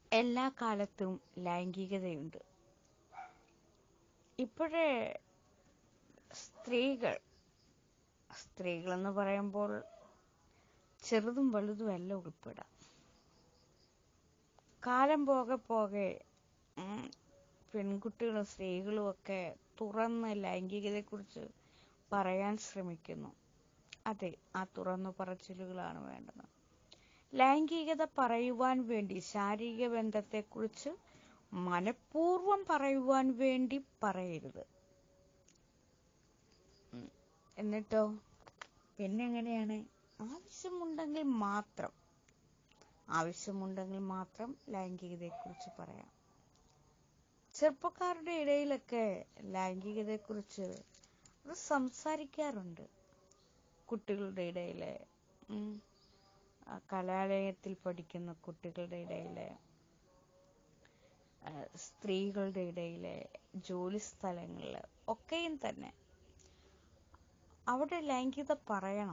എല്ലാ കാലത്തും ലൈംഗികതയുണ്ട് ഇപ്പോഴേ സ്ത്രീകൾ സ്ത്രീകളെന്ന് പറയുമ്പോൾ ചെറുതും വലുതും എല്ലാം ഉൾപ്പെടാം കാലം പോകെ പോകെ ഉം, പെൺകുട്ടികളും സ്ത്രീകളും ഒക്കെ തുറന്ന് ലൈംഗികതയെക്കുറിച്ച് പറയാൻ ശ്രമിക്കുന്നു അതെ ആ തുറന്നു പറച്ചിലുകളാണ് വേണ്ടത് ലൈംഗികത പറയുവാൻ വേണ്ടി ശാരീരിക ബന്ധത്തെക്കുറിച്ച് മനഃപൂർവ്വം പറയുവാൻ വേണ്ടി പറയരുത് ഉം. എന്നിട്ടോ പിന്നെ എങ്ങനെയാണ് ആവശ്യമുണ്ടെങ്കിൽ മാത്രം ആവശ്യമുണ്ടെങ്കിൽ മാത്രം ലൈംഗികതയെക്കുറിച്ച് പറയാം ചെറുപ്പക്കാരുടെ ഇടയിലൊക്കെ ലൈംഗികതയെക്കുറിച്ച് അത് സംസാരിക്കാറുണ്ട് കുട്ടികളുടെ ഇടയിലെ ഉം, ആ കലാലയത്തിൽ പഠിക്കുന്ന കുട്ടികളുടെ ഇടയിലെ ആ, സ്ത്രീകളുടെ ഇടയിലെ ജോലി സ്ഥലങ്ങളിൽ ഒക്കെയും തന്നെ അവിടെ ലൈംഗികത പറയണം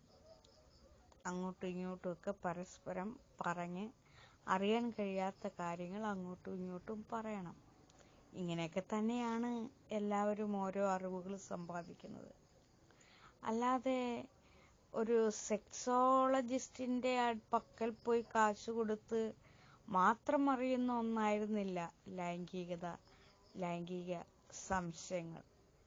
അങ്ങോട്ടും ഇങ്ങോട്ടും ഒക്കെ പരസ്പരം പറഞ്ഞ് അറിയാൻ കഴിയാത്ത കാര്യങ്ങൾ അങ്ങോട്ടും ഇങ്ങോട്ടും പറയണം ഇങ്ങനെയൊക്കെ തന്നെയാണ് എല്ലാവരും ഓരോ അറിവുകൾ സമ്പാദിക്കുന്നത് അല്ലാതെ ഒരു സെക്സോളജിസ്റ്റിന്റെ പക്കൽ പോയി കാശ് കൊടുത്ത് മാത്രം അറിയുന്ന ഒന്നായിരുന്നില്ല ലൈംഗികത ലൈംഗിക സംശയങ്ങൾ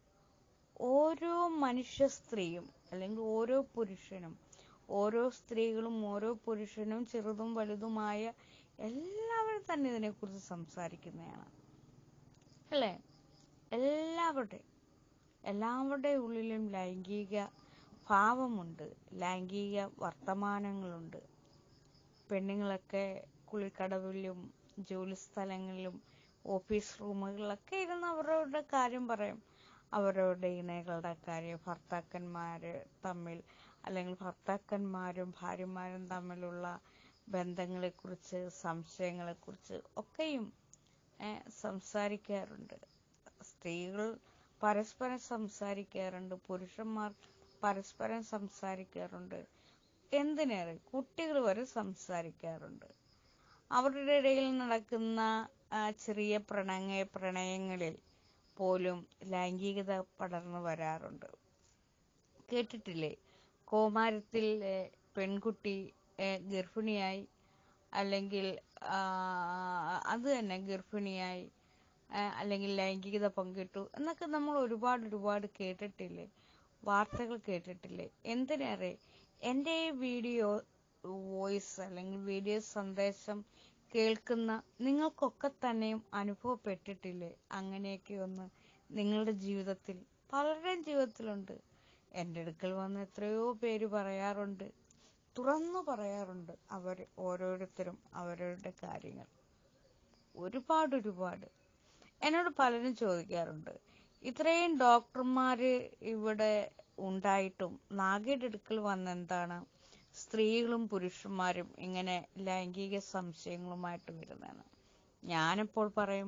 ഓരോ മനുഷ്യ സ്ത്രീയും അല്ലെങ്കിൽ ഓരോ പുരുഷനും ഓരോ സ്ത്രീകളും ഓരോ പുരുഷനും ചെറുതും വലുതുമായ എല്ലാവരും തന്നെ ഇതിനെക്കുറിച്ച് സംസാരിക്കുന്നതാണ് അല്ലേ എല്ലാവരുടെ എല്ലാവരുടെ ഉള്ളിലും ലൈംഗിക ഭാവമുണ്ട് ലൈംഗിക വർത്തമാനങ്ങളുണ്ട് പെണ്ണുങ്ങളൊക്കെ കുളിക്കടവിലും ജോലി സ്ഥലങ്ങളിലും ഓഫീസ് റൂമുകളിലൊക്കെ ഇരുന്ന് അവരവരുടെ കാര്യം പറയും അവരവരുടെ ഇണകളുടെ കാര്യം ഭർത്താക്കന്മാര് തമ്മിൽ അല്ലെങ്കിൽ ഭർത്താക്കന്മാരും ഭാര്യമാരും തമ്മിലുള്ള ബന്ധങ്ങളെക്കുറിച്ച് സംശയങ്ങളെക്കുറിച്ച് ഒക്കെയും ഏ, സംസാരിക്കാറുണ്ട് സ്ത്രീകൾ പരസ്പരം സംസാരിക്കാറുണ്ട് പുരുഷന്മാർ പരസ്പരം സംസാരിക്കാറുണ്ട് എന്തിനേറെ കുട്ടികൾ വരെ സംസാരിക്കാറുണ്ട് അവരുടെ ഇടയിൽ നടക്കുന്ന ആ, ചെറിയ പ്രണയ പ്രണയങ്ങളിൽ പോലും ലൈംഗികത പടർന്നു വരാറുണ്ട് കേട്ടിട്ടില്ലേ കോമാരത്തിൽ ഏ, പെൺകുട്ടി ഏ, ഗർഭിണിയായി അല്ലെങ്കിൽ ആ, അത് തന്നെ ഗർഭിണിയായി ആ, അല്ലെങ്കിൽ ലൈംഗികത പങ്കിട്ടു എന്നൊക്കെ നമ്മൾ ഒരുപാട് ഒരുപാട് കേട്ടിട്ടില്ലേ വാർത്തകൾ കേട്ടിട്ടില്ലേ എന്തിനേറെ എൻ്റെ ഈ വീഡിയോ വോയിസ് അല്ലെങ്കിൽ വീഡിയോ സന്ദേശം കേൾക്കുന്ന നിങ്ങൾക്കൊക്കെ തന്നെയും അനുഭവപ്പെട്ടിട്ടില്ലേ അങ്ങനെയൊക്കെ ഒന്ന് നിങ്ങളുടെ ജീവിതത്തിൽ പലരുടെയും ജീവിതത്തിലുണ്ട് എൻ്റെ അടുക്കൽ വന്ന് എത്രയോ പേര് പറയാറുണ്ട് തുറന്നു പറയാറുണ്ട് അവർ ഓരോരുത്തരും അവരവരുടെ കാര്യങ്ങൾ ഒരുപാട് ഒരുപാട് എന്നോട് പലരും ചോദിക്കാറുണ്ട് ഇത്രയും ഡോക്ടർമാര് ഇവിടെ ഉണ്ടായിട്ടും നാഗയുടെ അടുക്കൽ വന്നെന്താണ് സ്ത്രീകളും പുരുഷന്മാരും ഇങ്ങനെ ലൈംഗിക സംശയങ്ങളുമായിട്ട് വരുന്നതെന്ന് ഞാനപ്പോൾ പറയും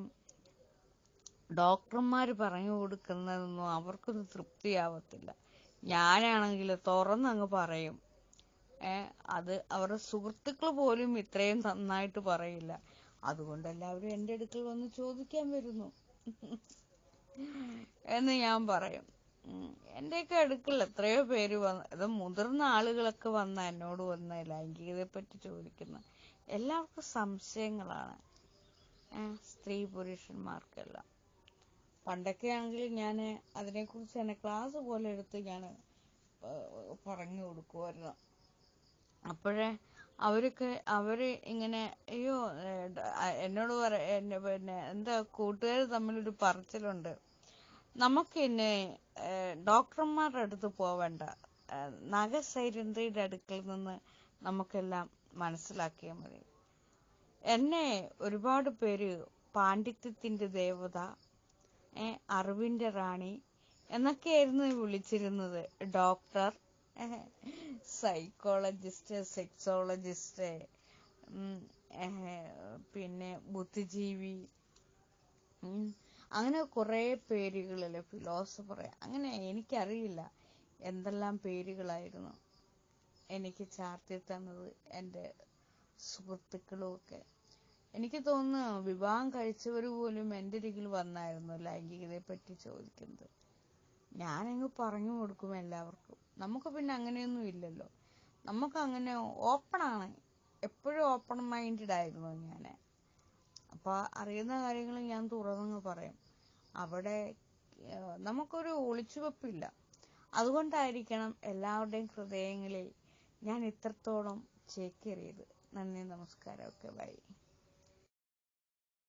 ഡോക്ടർമാർ പറഞ്ഞു കൊടുക്കുന്നതൊന്നും അവർക്കൊന്നും തൃപ്തിയാവത്തില്ല ഞാനാണെങ്കിൽ തുറന്നങ്ങ് പറയും ഏ അത് അവരുടെ സുഹൃത്തുക്കൾ പോലും ഇത്രയും നന്നായിട്ട് പറയില്ല അതുകൊണ്ട് എല്ലാവരും എൻ്റെ അടുക്കൽ വന്ന് ചോദിക്കാൻ വരുന്നു എന്ന് ഞാൻ പറയും ഉം. എന്റെയൊക്കെ അടുക്കൽ എത്രയോ പേര് വന്ന് അത് മുതിർന്ന ആളുകളൊക്കെ വന്ന എന്നോട് വന്ന് ലൈംഗികതയെ പറ്റി ചോദിക്കുന്ന എല്ലാവർക്കും സംശയങ്ങളാണ് ഏ, സ്ത്രീ പുരുഷന്മാർക്കെല്ലാം പണ്ടൊക്കെ ആണെങ്കിൽ ഞാൻ അതിനെക്കുറിച്ച് തന്നെ ക്ലാസ് പോലെ എടുത്ത് ഞാൻ പറഞ്ഞു കൊടുക്കുമായിരുന്നു അപ്പോഴേ അവരൊക്കെ അവര് ഇങ്ങനെ അയ്യോ ഏ, ഡ- ആ, എന്നോട് പറ എന്നെ പിന്നെ എന്താ കൂട്ടുകാർ തമ്മിലൊരു പറച്ചിലുണ്ട് നമുക്ക് ഇനി ഏ, ഡോക്ടർമാരുടെ അടുത്ത് പോവണ്ട ഏ, നഖസൈരന്ധ്രിയുടെ അടുക്കൽ നിന്ന് നമുക്കെല്ലാം മനസ്സിലാക്കിയാൽ മതി എന്നെ ഒരുപാട് പേര് പാണ്ഡിത്യത്തിന്റെ ദേവത ഏ, അറിവിന്റെ റാണി എന്നൊക്കെയായിരുന്നു വിളിച്ചിരുന്നത് ഡോക്ടർ സൈക്കോളജിസ്റ്റ് സെക്സോളജിസ്റ്റ് ഉം, ഏ, പിന്നെ ബുദ്ധിജീവി ഉം, അങ്ങനെ കുറെ പേരുകളില് ഫിലോസഫർ അങ്ങനെ എനിക്കറിയില്ല എന്തെല്ലാം പേരുകളായിരുന്നു എനിക്ക് ചാർത്തി തന്നത് എൻ്റെ സുഹൃത്തുക്കളും ഒക്കെ എനിക്ക് തോന്നുന്നു വിവാഹം കഴിച്ചവർ പോലും എൻ്റെ അരികിൽ വന്നായിരുന്നു ലൈംഗികതയെ പറ്റി ചോദിക്കുന്നത് ഞാനങ്ങ് പറഞ്ഞു കൊടുക്കും എല്ലാവർക്കും നമുക്ക് പിന്നെ അങ്ങനെയൊന്നും ഇല്ലല്ലോ നമുക്ക് അങ്ങനെ ഓപ്പണാണ് എപ്പോഴും ഓപ്പൺ മൈൻഡഡ് ആയിരുന്നു ഞാൻ അപ്പൊ അറിയുന്ന കാര്യങ്ങൾ ഞാൻ തുറന്നങ്ങ് പറയും അവിടെ ഏഹ്, നമുക്കൊരു ഒളിച്ചുവെപ്പില്ല അതുകൊണ്ടായിരിക്കണം എല്ലാവരുടെയും ഹൃദയങ്ങളിൽ ഞാൻ ഇത്രത്തോളം ചേക്കേറിയത് നന്ദി നമസ്കാരം ഒക്കെ ബൈ